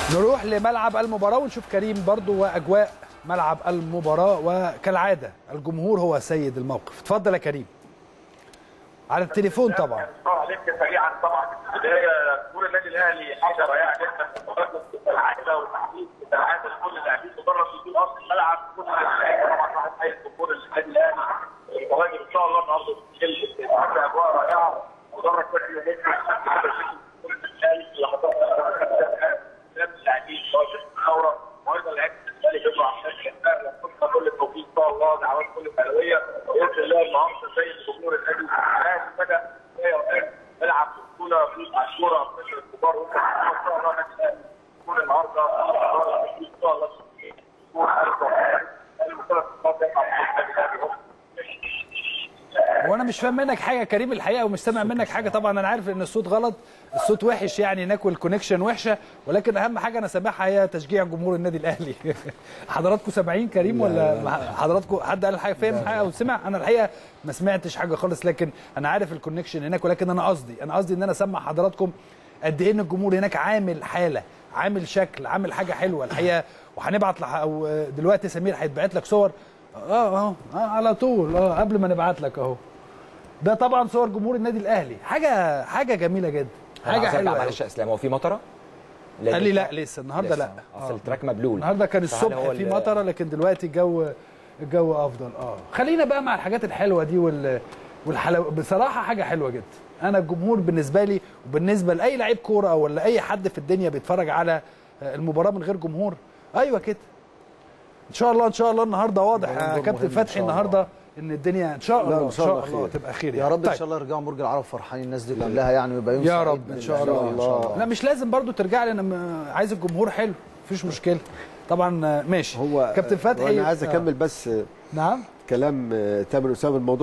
نروح لملعب المباراة ونشوف كريم برضو وأجواء ملعب المباراة وكالعادة الجمهور هو سيد الموقف اتفضل يا كريم على التليفون طبعا عليك سريعا طبعا في البدايه جمهور النادي الاهلي حاجه رائعه جدا في مباراه العائله وتحديد العاده لكل اللاعبين مجرد وجود ارض الملعب كل اللاعبين طبعا واحد حي جمهور النادي الاهلي الراجل ان شاء الله النهارده بتشيل حاجه اجواء رائعه مجرد كل يومين كل الاهلي في لحظات اللاعبين ثوره وايضا لعيبه الاهلي بيطلع عشان كل التوفيق ان شاء الله دعوات كل الاهلاويه باذن الله النهارده زي جمهور النادي الاهلي فجاه نلعب بطوله في عاشوره في الكبار ان شاء الله النادي يكون النهارده ان شاء الله وانا مش فاهم منك حاجه يا كريم الحقيقه ومش سامع منك حاجه طبعا انا عارف ان الصوت غلط الصوت وحش يعني هناك والكونكشن وحشه ولكن اهم حاجه انا سامعها هي تشجيع جمهور النادي الاهلي حضراتكم سامعين كريم ولا حضراتكم حد قال حاجه فاهم حاجه او سمع انا الحقيقه ما سمعتش حاجه خالص لكن انا عارف الكونكشن هناك ولكن انا قصدي انا قصدي ان انا اسمع حضراتكم قد ايه ان الجمهور هناك عامل حاله عامل شكل عامل حاجه حلوه الحقيقه وهنبعت لح... او دلوقتي سمير هيتبعت لك صور اه اهو آه على طول اه قبل ما نبعت لك اهو ده طبعا صور جمهور النادي الاهلي حاجه حاجه جميله جدا حاجه حلوه معلش يا اسلام هو في مطره؟ قال لي لا لسه النهارده لا اصل التراك مبلول النهارده كان الصبح في مطره لكن دلوقتي الجو الجو افضل اه خلينا بقى مع الحاجات الحلوه دي وال والحلو بصراحه حاجه حلوه جدا انا الجمهور بالنسبه لي وبالنسبه لاي لعيب كوره ولا اي حد في الدنيا بيتفرج على المباراه من غير جمهور ايوه كده ان شاء الله ان شاء الله النهارده واضح يا كابتن فتحي النهارده ان الدنيا ان شاء الله ان شاء الله, الله تبقى خير يا رب ان شاء الله يرجعوا برج العرب فرحانين الناس دي كلها يعني ويبقى يوم يا رب ان شاء الله, الله. لا مش لازم برضو ترجع لي انا عايز الجمهور حلو مفيش مشكله طبعا ماشي هو كابتن فتحي انا عايز اكمل بس نعم كلام تامر اسامه الموضوع